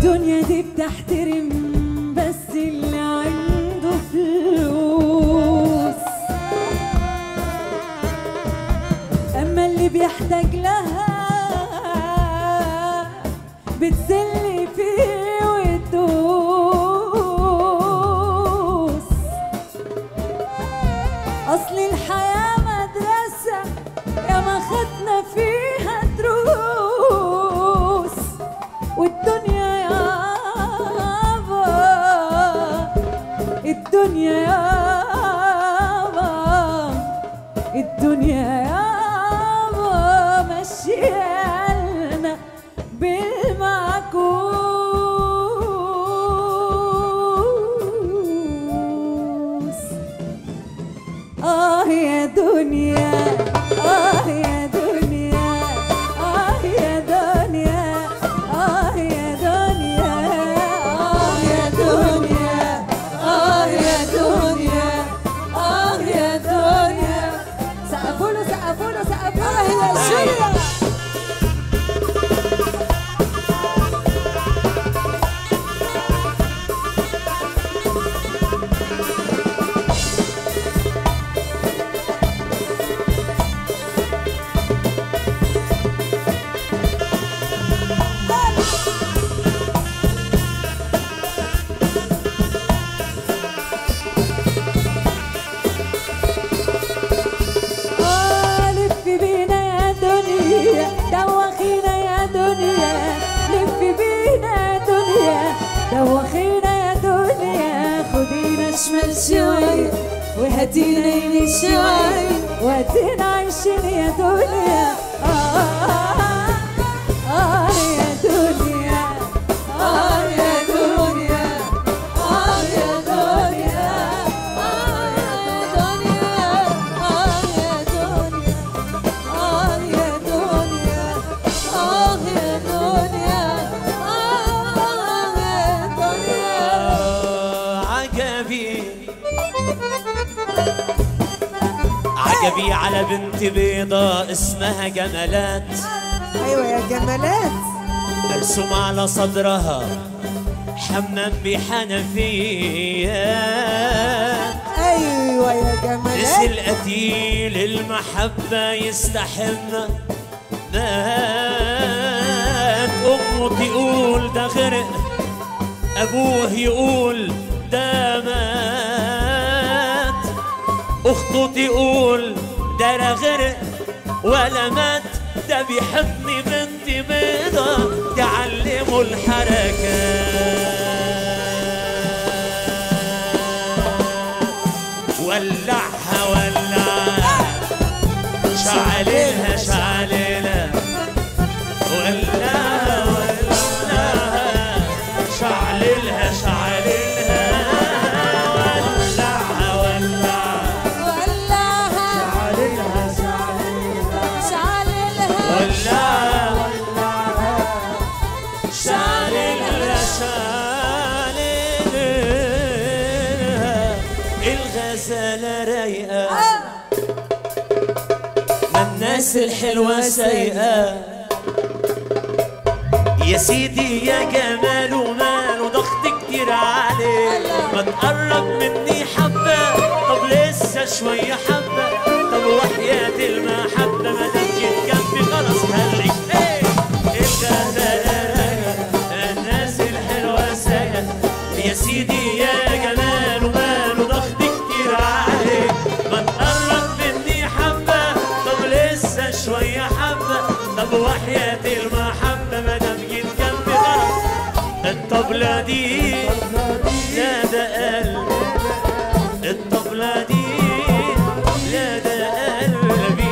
الدنيا دي بتحترم بس اللي عنده فلوس اما اللي بيحتاج لها بتسلي فيه وتدوس اصل الحياه مدرسه يا ما خدنا فيها دروس والدنيا يابا الدنيا يابا الدنيا يابا مشيالنا بالمعكوس آه يا دنيا آه يا دنيا آه يا دنيا آه يا دنيا آه يا دنيا آه يا دنيا آه يا دنيا سقفوا له سقفوا له سقفوا له يا شيخ آه لف بينا يا دنيا دوخينا يا دنيا لف بينا يا دنيا دوخينا يا دنيا خدينا شمال شوي وهاتينا يمين شوي وهاتينا عايشين يا دنيا آه, آه, آه يا دنيا آه يا دنيا آه يا دنيا آه يا دنيا آه يا دنيا آه يا دنيا آه يا دنيا آه يا دنيا عجبي عجبي على بنت بيضة اسمها جمالات ايوه يا جمالات مرسوم على صدرها حمام بحنفية ايوه يا جمالات نسي القتيل المحبة يستحم مات أمه تقول ده غرق أبوه يقول ده مات أخته تقول ده لا غرق ولا مات ده بيحبني بنتي بيضة تعلمه الحركات ولعها ولعها شعللها شعللها ولعها ولعها شعللها شعللها ولعها ولعها ولعها شعللها شعللها ولعها شعللها شعللها الغزالة رايقة ما الناس الحلوة سيئة يا سيدي يا جمال ومال وضغط كتير عليك ما تقرب مني حبة طب لسه شوية حبة طب وحياة المحبة ما دام جيت جنبي خلاص خليك ايه الغزالة رايقة الناس الحلوة سايقة يا سيدي يا جمال ومال وضغط كتير عليك ما تقرب مني حبة طب لسه شوية حبة طب وحياة المحبة ما دام جيت جنبي خلاص الطبلة دي لا ده قلب الطبلة دي لا ده قلبي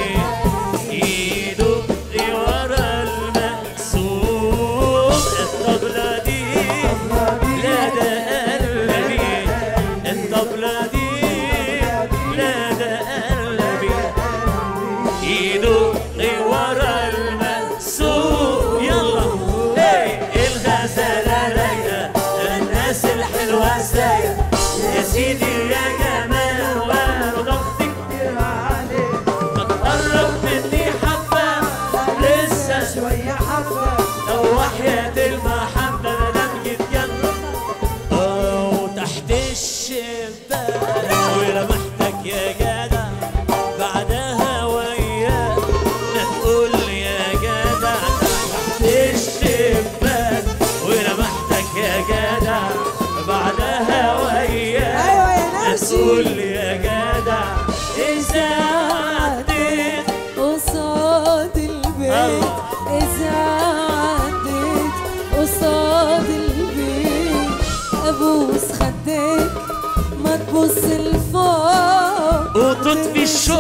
في الشوق